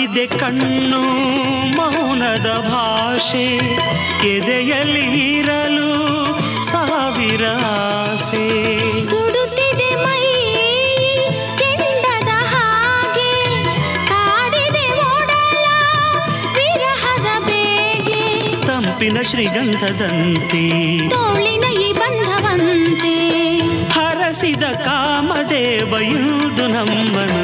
ಕಾಡಿದೆ ಕಣ್ಣು ಮೌನದ ಭಾಷೆ ಎದೆಯಲ್ಲಿ ಇರಲು ಸಾವಿರ ಆಸೆ ಸುಡುತ್ತಿದೆ ಮೈ ಕೆಂಡದ ಹಾಗೆ ಕಾಡಿದೆ ಓಡಲ ವಿರಹದ ಬೇಗೆ ತಂಪಿನ ಶ್ರೀಗಂಧದಂತೆ ತೋಳಿನ ಈ ಬಂಧವಂತೆ ಹರಸಿದ ಕಾಮದೇವ ಇಂದು ನಮ್ಮನು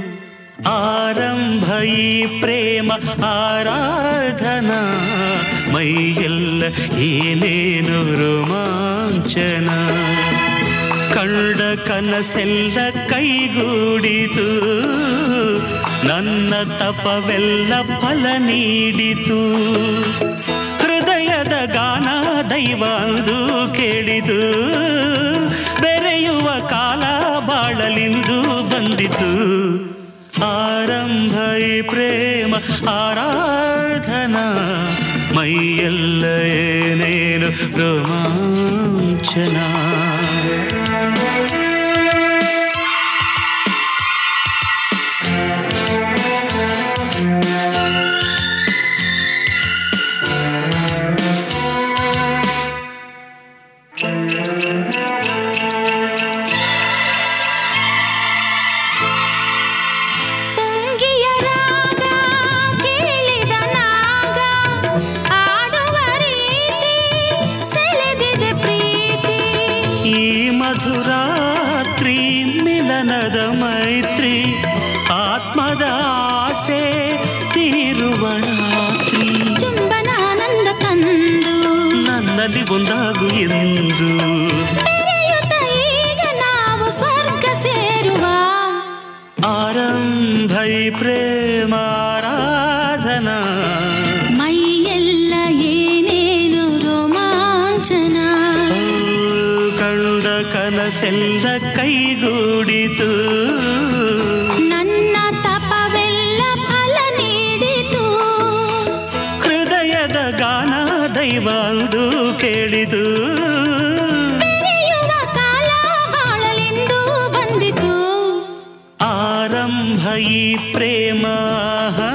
ಆರಂಭ ಈ ಪ್ರೇಮ ಆರಾಧನಾ ಮೈಯೆಲ್ಲ ಏನೇನು ರೋಮಾಂಚನ ಕಂಡ ಕನಸೆಲ್ಲ ಕೈಗೂಡಿತು ನನ್ನ ತಪವೆಲ್ಲ ಫಲ ನೀಡಿತು ಹೃದಯದ ಗಾನ ದೈವ ಅಂದು ಕೇಳಿದು ಬೆರೆಯುವ ಕಾಲ ಬಾಳಲಿಂದು ಬಂದಿತು ಆರಂಭ ಈ ಪ್ರೇಮ ಆರಾಧನಾ ಮೈಯೆಲ್ಲ ಏನೇನು ರೋಮಾಂಚನ ಪುಂಗಿಯ ರಾಗ ಕೇಳಿದ ನಾಗ ಆಡುವ ರೀತಿ ಸೆಳೆದಿದೆ ಪ್ರೀತಿ ಈ ಮಧುರಾತ್ರಿ ಮಿಲನದ ಮೈತ್ರಿ ಆತ್ಮದ ಆಸೆ ತೀರುವ ರಾತ್ರಿ ಚುಂಬನ ಆನಂದ ತಂದು ನನ್ನಲ್ಲಿ ಒಂದಾಗು ಎಂದು ಬೆರೆಯುತ್ತ ಈಗ ನಾವು ಸ್ವರ್ಗ ಸೇರುವ ಆರಂಭ ಈ ಪ್ರೇಮಾರಾಧನಾ ಮೈಯೆಲ್ಲ ಏನೇನು ರೋಮಾಂಚನ ಓ, ಕಂಡ ಕನಸೆಲ್ಲ ಕೈಗೂಡಿತು ನನ್ನ ತಪವೆಲ್ಲ ಫಲ ನೀಡಿತು ಹೃದಯದ ಗಾನ ದೈವ ಅಂದು ಕೇಳಿದು ಬೆರೆಯುವ ಕಾಲ ಬಾಳಲೆಂದು ಬಂದಿತು ಆರಂಭ ಈ ಪ್ರೇಮ